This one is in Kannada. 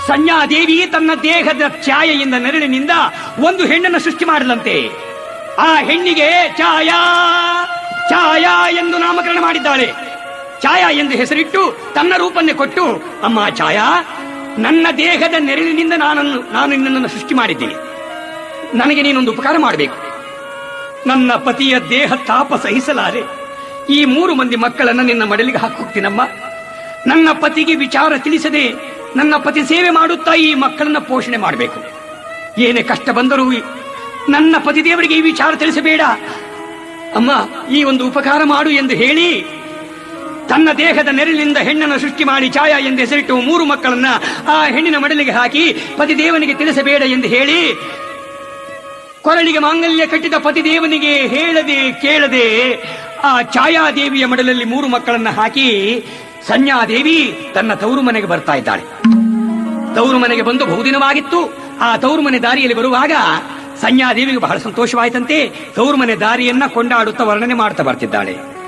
ಸಂಜ್ಞಾದೇವಿ ತನ್ನ ದೇಹದ ಛಾಯೆಯಿಂದ ನೆರಳಿನಿಂದ ಒಂದು ಹೆಣ್ಣನ್ನು ಸೃಷ್ಟಿ ಮಾಡಲಂತೆ ಆ ಹೆಣ್ಣಿಗೆ ಛಾಯಾ ಛಾಯಾ ಎಂದು ನಾಮಕರಣ ಮಾಡಿದ್ದಾಳೆ ಛಾಯಾ ಎಂದು ಹೆಸರಿಟ್ಟು ತನ್ನ ರೂಪನ್ನೇ ಕೊಟ್ಟು ಅಮ್ಮ ಛಾಯಾ ನನ್ನ ದೇಹದ ನೆರಳಿನಿಂದ ನಾನನ್ನು ನಾನು ನಿನ್ನನ್ನು ಸೃಷ್ಟಿ ಮಾಡಿದ್ದೀನಿ ನನಗೆ ನೀನೊಂದು ಉಪಕಾರ ಮಾಡಬೇಕು ನನ್ನ ಪತಿಯ ದೇಹ ತಾಪ ಸಹಿಸಲಾರೆ ಈ ಮೂರು ಮಂದಿ ಮಕ್ಕಳನ್ನ ನಿನ್ನ ಮಡಲಿಗೆ ಹಾಕೋಗ್ತೀನಮ್ಮ ನನ್ನ ಪತಿಗೆ ವಿಚಾರ ತಿಳಿಸದೆ ನನ್ನ ಪತಿ ಸೇವೆ ಮಾಡುತ್ತಾ ಈ ಮಕ್ಕಳನ್ನ ಪೋಷಣೆ ಮಾಡಬೇಕು ಏನೇ ಕಷ್ಟ ಬಂದರೂ ನನ್ನ ಪತಿ ದೇವರಿಗೆ ಈ ವಿಚಾರ ತಿಳಿಸಬೇಡ ಅಮ್ಮ ಈ ಒಂದು ಉಪಕಾರ ಮಾಡು ಎಂದು ಹೇಳಿ ತನ್ನ ದೇಹದ ನೆರಳಿನಿಂದ ಹೆಣ್ಣನ್ನು ಸೃಷ್ಟಿ ಮಾಡಿ ಛಾಯಾ ಎಂದು ಹೆಸರಿಟ್ಟು ಮೂರು ಮಕ್ಕಳನ್ನ ಆ ಹೆಣ್ಣಿನ ಮಡಲಿಗೆ ಹಾಕಿ ಪತಿದೇವನಿಗೆ ತಿಳಿಸಬೇಡ ಎಂದು ಹೇಳಿ ಕೊರಳಿಗೆ ಮಾಂಗಲ್ಯ ಕಟ್ಟಿದ ಪತಿದೇವನಿಗೆ ಹೇಳದೆ ಕೇಳದೆ ಆ ಛಾಯಾದೇವಿಯ ಮಡಲಲ್ಲಿ ಮೂರು ಮಕ್ಕಳನ್ನ ಹಾಕಿ ಸಂಜ್ಞಾದೇವಿ ತನ್ನ ತವರು ಮನೆಗೆ ಬರ್ತಾ ಇದ್ದಾಳೆ ತವರು ಮನೆಗೆ ಬಂದು ಬಹುದಿನವಾಗಿತ್ತು ಆ ತವರು ಮನೆ ದಾರಿಯಲ್ಲಿ ಬರುವಾಗ ಸಂಜ್ಞಾದೇವಿಗೆ ಬಹಳ ಸಂತೋಷವಾಯಿತಂತೆ ತವರು ಮನೆ ದಾರಿಯನ್ನ ಕೊಂಡಾಡುತ್ತಾ ವರ್ಣನೆ ಮಾಡ್ತಾ ಬರ್ತಿದ್ದಾಳೆ